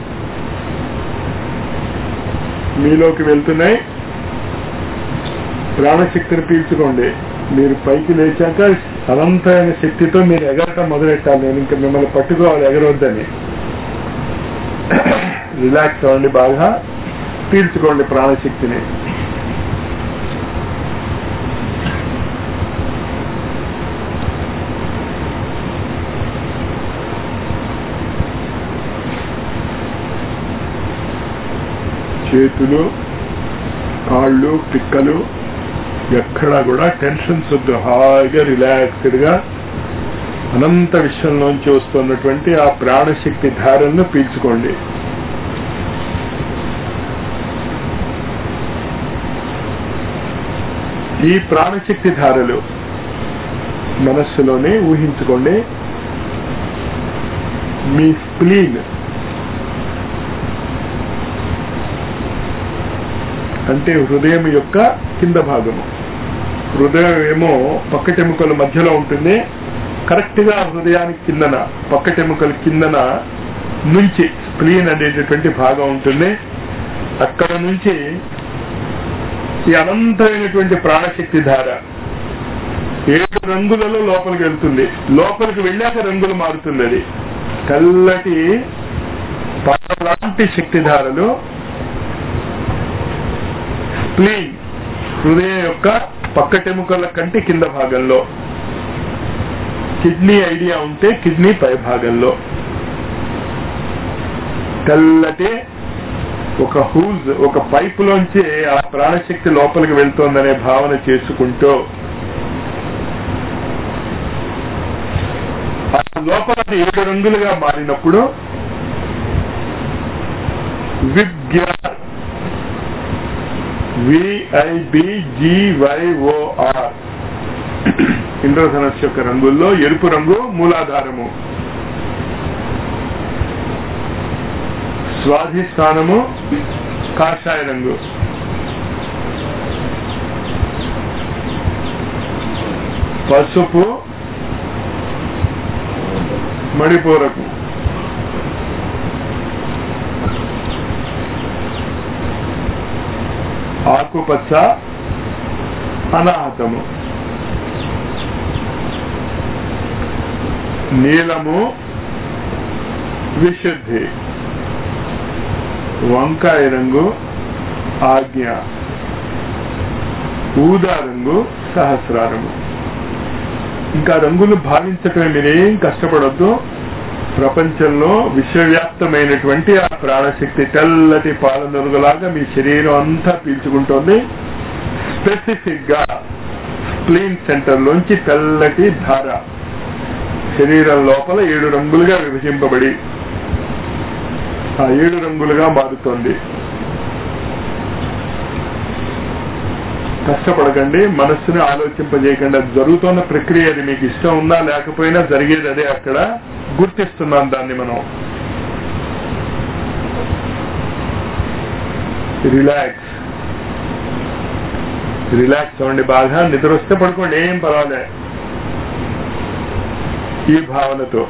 మీలోకి వెళ్తున్నాయి ప్రాణశక్తిని పీల్చుకోండి మీరు పైకి లేచాక అనంతమైన శక్తితో మీరు ఎగరటం మొదలెట్టాలి నేను ఇంకా మిమ్మల్ని పట్టుకోవాలి ఎగరవద్దని రిలాక్స్ అవ్వండి బాగా పీల్చుకోండి ప్రాణశక్తిని చేతులు కాళ్ళు పిక్కలు ఎక్కడా కూడా టెన్షన్స్ వద్దు హాయిగా రిలాక్స్డ్ గా అనంత విశ్వంలోంచి వస్తున్నటువంటి ఆ ప్రాణశక్తి ధారలను పీల్చుకోండి ఈ ప్రాణశక్తి ధారలు మనస్సులోనే ఊహించుకోండి మీ స్ప్లీన్ అంటే హృదయం యొక్క కింద భాగము హృదయం ఏమో పక్కటెముకల మధ్యలో ఉంటుంది కరెక్ట్ గా హృదయానికి కిందన పక్కటెముకల కిందన నుంచి స్ప్లీన్ అనేటటువంటి భాగం ఉంటుంది అక్కడ నుంచి ఈ అనంతమైనటువంటి ప్రాణశక్తి ధార ఏడు రంగులలో లోపలికి వెళ్తుంది లోపలికి వెళ్ళాక రంగులు మారుతుంది అది తెల్లటి లాంటి శక్తిధారలు స్ప్లీన్ హృదయం యొక్క పక్కటెముకల కంటి కింద భాగంలో కిడ్నీ ఐడియా ఉంటే కిడ్నీ పై భాగంలో తెల్లటి ఒక హూజ్ ఒక పైపులోంచి ఆ ప్రాణశక్తి లోపలికి వెళ్తోందనే భావన చేసుకుంటూ ఆ లోపల అది ఏడు రంగులుగా మారినప్పుడు విగ్యార్ విఐబిజివైఓఆర్ ఇంద్రధనస్సు యొక్క రంగుల్లో ఎరుపు రంగు మూలాధారము స్వాధిష్టానము కాషాయ రంగు పసుపు మణిపూరకు ఆకుపచ్చ అనాహతము నీలము విశుద్ధి వంకాయ రంగు ఆజ్ఞ ఊదా రంగు సహస్రారము ఇంకా రంగులు భావించటమే మీరేం కష్టపడద్దు ప్రపంచంలో విశ్వవ్యాప్తమైనటువంటి ఆ ప్రాణశక్తి తెల్లటి పాలనొరుగులాగా మీ శరీరం అంతా పీల్చుకుంటోంది స్పెసిఫిక్ గా స్ప్లీన్ సెంటర్ లోంచి తెల్లటి ధార శరీరం లోపల ఏడు రంగులుగా విభజింపబడి ఆ ఏడు రంగులుగా మారుతోంది కష్టపడకండి మనస్సుని ఆలోచింపజేయకండి అది జరుగుతున్న ప్రక్రియ అది మీకు ఇష్టం ఉన్నా లేకపోయినా జరిగేది అదే అక్కడ గుర్తిస్తున్నాం దాన్ని మనం రిలాక్స్ రిలాక్స్ అవ్వండి బాగా నిద్ర వస్తే పడుకోండి ఏం పర్వాలే ఈ భావనతో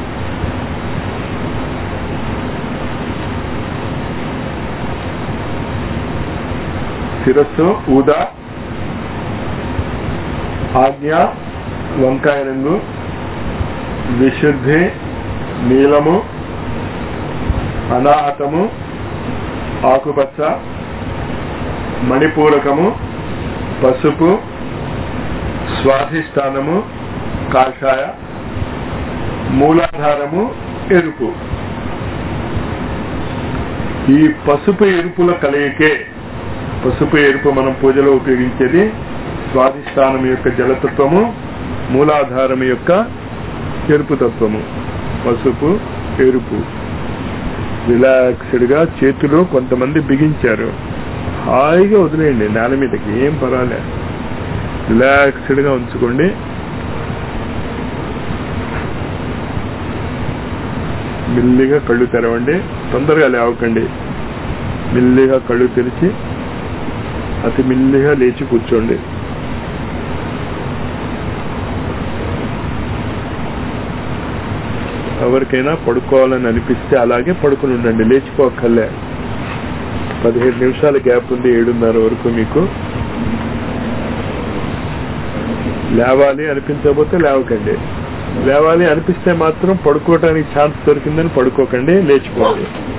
శిరస్సు ఊదా ఆజ్ఞ వంకాయ రంగు విశుద్ధి నీలము అనాహతము ఆకుపచ్చ మణిపూరకము పసుపు స్వాధిష్టానము కాషాయ మూలాధారము ఎరుపు ఈ పసుపు ఎరుపుల కలయికే పసుపు ఎరుపు మనం పూజలో ఉపయోగించేది స్వాధిష్టానం యొక్క జలతత్వము మూలాధారం యొక్క ఎరుపు తత్వము పసుపు ఎరుపు రిలాక్స్డ్ గా చేతులు కొంతమంది బిగించారు హాయిగా వదిలేయండి నేల మీదకి ఏం పర్వాలే రిలాక్స్డ్ గా ఉంచుకోండి మెల్లిగా కళ్ళు తెరవండి తొందరగా లేవకండి మెల్లిగా కళ్ళు తెరిచి అతి మెల్లిగా లేచి కూర్చోండి ఎవరికైనా పడుకోవాలని అనిపిస్తే అలాగే పడుకుని ఉండండి లేచిపోకల్లే పదిహేడు నిమిషాల గ్యాప్ ఉంది ఏడున్నర వరకు మీకు లేవాలి అనిపించకపోతే లేవకండి లేవాలి అనిపిస్తే మాత్రం పడుకోవటానికి ఛాన్స్ దొరికిందని పడుకోకండి లేచిపోండి